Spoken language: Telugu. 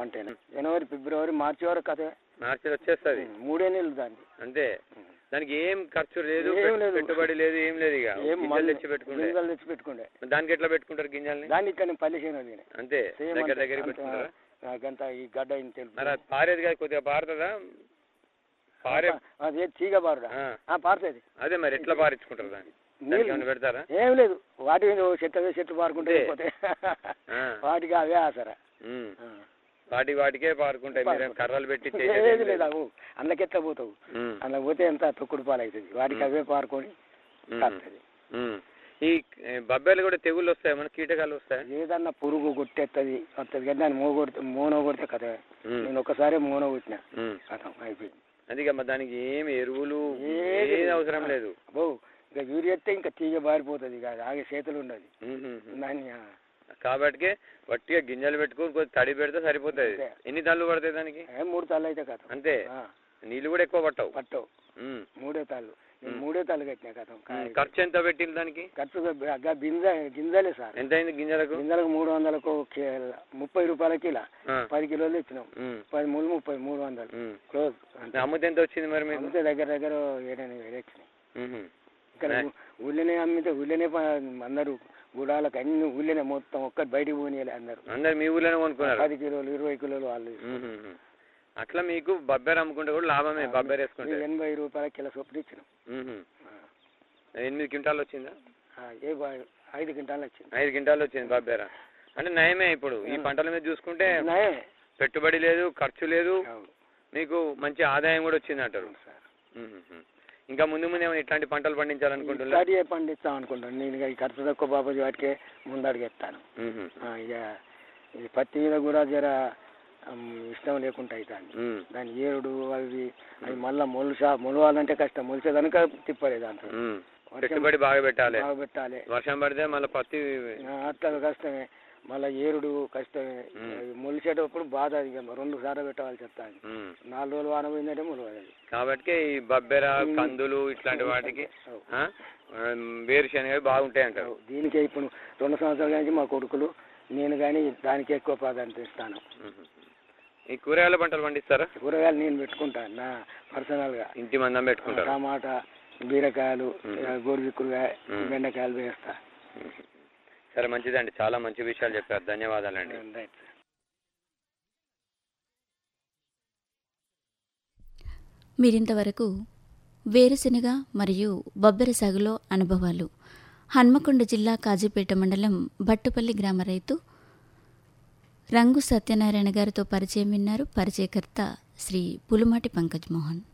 పంటేనా జనవరి ఫిబ్రవరి మార్చి వరకు కథ మార్చి వచ్చేస్తుంది మూడే నెలలు దాన్ని అంతే దానికి ఏం ఖర్చు లేదు ఏం పెట్టు- లేదు. పెట్టుబడి లేదు ఏం లేదు ఇక ఏం గింజలు మందు- తెచ్చి పెట్టుకుంటే గింజలు తెచ్చి పెట్టుకుండే దానికి ఎట్లా పెట్టుకుంటారు గింజల్ని దాన్ని ఇక్కడ పల్లి చేను తినే అంతే సేమ్ దగ్గర అంతే. దగ్గర అంతే, పెట్టుకుంటారా ఆ, నాకంత ఈ గడ్డ ఇంత తెలుసు. మరి అది పారేది కాదు కొద్దిగా పారుతుందా పారే అది ఏ తీగ బారుదా ఆ, ఆ, పారుతుంది అదే మరి ఎట్లా పారించుకుంటారు దాన్ని దానికి నీళ్ళు ఏమైనా పెడతారా ఏం లేదు వాటి మీద ఓ చెట్టు అవే చెట్టు పారుకుంటే అంతే. వెళ్ళిపోతాయి. ఆ. వాటికి అవే ఆసరా ఉమ్. ఆ. వాటి వాటికే పారుకుంటాయి మీరేం కర్రలు పెట్టి చేసేది ఏం లేదు లేదు. లేదు అవు అందుకెట్లా పోతావు ఉమ్. అందులో పోతే ఎంత తొక్కుడు పాలు అవుతుంది వాటికి అవే పారుకొని ఉమ్. కాస్తుంది ఉమ్. ఈ ఏ, బబ్బేలు కూడా తెగుళ్ళు వస్తాయి మన కీటకాలు వస్తాయి ఏదన్నా పురుగు కొట్టేస్తుంది వస్తుంది కానీ దాన్ని మోగొడితే మోనో కొడితే కథ నేను ఒకసారి మోనో కొట్టిన కథం అయిపోయింది అందుకే మరి దానికి ఏమి ఎరువులు ఏది ఏది లేదు. అవసరం లేదు అబ్బో ఇక యూరియా ఎత్తే ఇంకా తీగ బారిపోతుంది ఇక ఆగే చేతులు ఉండదు ఉహుహు. దాన్ని ఆ, కాబట్టి వట్టిగా గింజలు పెట్టుకొని కొద్ది తడి పెడితే సరిపోతుంది అంతే. ఎన్ని తల్లు పడతాయి దానికి ఏ మూడు తాళ్ళు అయితే కథం అంతే ఆ, నీళ్ళు కూడా ఎక్కువ పట్టవు పట్టవు ఉమ్. మూడే తాళ్ళు నేను ఉమ్. మూడే తాళ్ళు కట్టినా కథం ఉమ్. ఖర్చు ఎంత పెట్టింది దానికి ఖర్చు అగ్గ గింజ గింజలే సార్ ఎంత అయింది గింజలకు గింజలకు మూడు వందలకు కి- ముప్పై రూపాయల కిలో ఆ. పది కిలోలు ఇచ్చినాం ఉమ్. పది మూడు ముప్పై మూడు వందలు ఉమ్. క్లోజ్ అంతే అమ్ముతే ఎంత వచ్చింది మరి మీకు అమ్మితే దగ్గర దగ్గర ఏడైనా వేలు వచ్చినాయి ఉహు. ఇక్కడ నే. ఊ- ఊళ్ళోనే అమ్మితే ఊళ్ళోనే ప- అందరూ గుడాలకు అన్ని ఊళ్ళోనే మొత్తం ఒక్కటి బయటికి పోనీయాలి అందరూ అందరు మీ ఊర్లోనే కొనుక్కున్నారు పది కిలోలు ఇరవై కిలోలు వాళ్ళు ఉహుహు. అట్లా మీకు బబ్బేరు అమ్ముకుంటే కూడా లాభమే బబ్బేరు వేసుకుంటే ఎనభై రూపాయల కిలో చొప్పున ఇచ్చినాం ఉహు. ఎనిమిది క్వింటాలు వచ్చిందా ఆ, ఏ బా- ఐదు క్వింటాలు వచ్చింది ఐదు క్వింటాలు వచ్చింది బబ్బేర అంటే నయమే ఇప్పుడు ఈ పంటల మీద చూసుకుంటే నయమే. పెట్టుబడి లేదు ఖర్చు లేదు అవును. మీకు మంచి ఆదాయం కూడా వచ్చింది అంటారు అవును సార్ ఉహుహు. ఇంకా ముందు ముందు ఏమైనా ఇట్లాంటి పంటలు పండించాలనుకుంటున్నా ఇట్లాంటివే పండిస్తాం అనుకుంటాను నేను ఇక ఈ ఖర్చు తక్కువ బాబాజీ వాటికే ముందడుగెత్తాను ఆ, ఇక ఈ పత్తి మీద కూడా జర ఉమ్, ఇష్టం లేకుండా అవుతాను దాని ఏరుడు అవి అవి మళ్ళా మొలుసా మొలవాలంటే కష్టం మొలిసేదనుక తిప్పలేదు అంత పెట్టుబడి బాగా పెట్టాలి బాగా పెట్టాలి వర్షం పడితే మళ్ళీ పత్తి ఆ, అట్లా కష్టమే మళ్ళా ఏరుడు కష్టమే ఉమ్. అవి మొలిసేటప్పుడు బాధ ఇక రెండు సార్లు పెట్టాల్సి వస్తుంది ఉమ్. నాలుగు రోజులు వాన పోయిందంటే మొలవదు అది. కాబట్టి ఈ బబ్బెర ఉమ్. కందులు ఇట్లాంటి వాటికి అవు. ఆ, వేరుశనగ బాగుంటాయి అంటారు అవు. దీనికే ఇప్పుడు రెండు సంవత్సరాల నుంచి మా కొడుకులు నేను కానీ దానికి ఎక్కువ ప్రాధాన్యత ఇస్తాను ఉహు. ఈ కూరగాయల పంటలు పండిస్తారా కూరగాయలు నేను పెట్టుకుంటాను నా పర్సనల్గా ఇంటి మందం పెట్టుకుంటారు టమాటా బీరకాయలు ఉమ్. గోరుచిక్కుడుకాయ ఉమ్. బెండకాయలు వేస్తా ఉహు. సరే మంచిదండి చాలా మంచి విషయాలు చెప్పారు ధన్యవాదాలండి రైట్ మీరింతవరకు వేరుశెనగ మరియు బొబ్బెర సాగులో అనుభవాలు హన్మకొండ జిల్లా కాజీపేట మండలం భట్టుపల్లి గ్రామ రైతు రంగు సత్యనారాయణ గారితో పరిచయం విన్నారు పరిచయకర్త శ్రీ పులుమాటి పంకజ్ మోహన్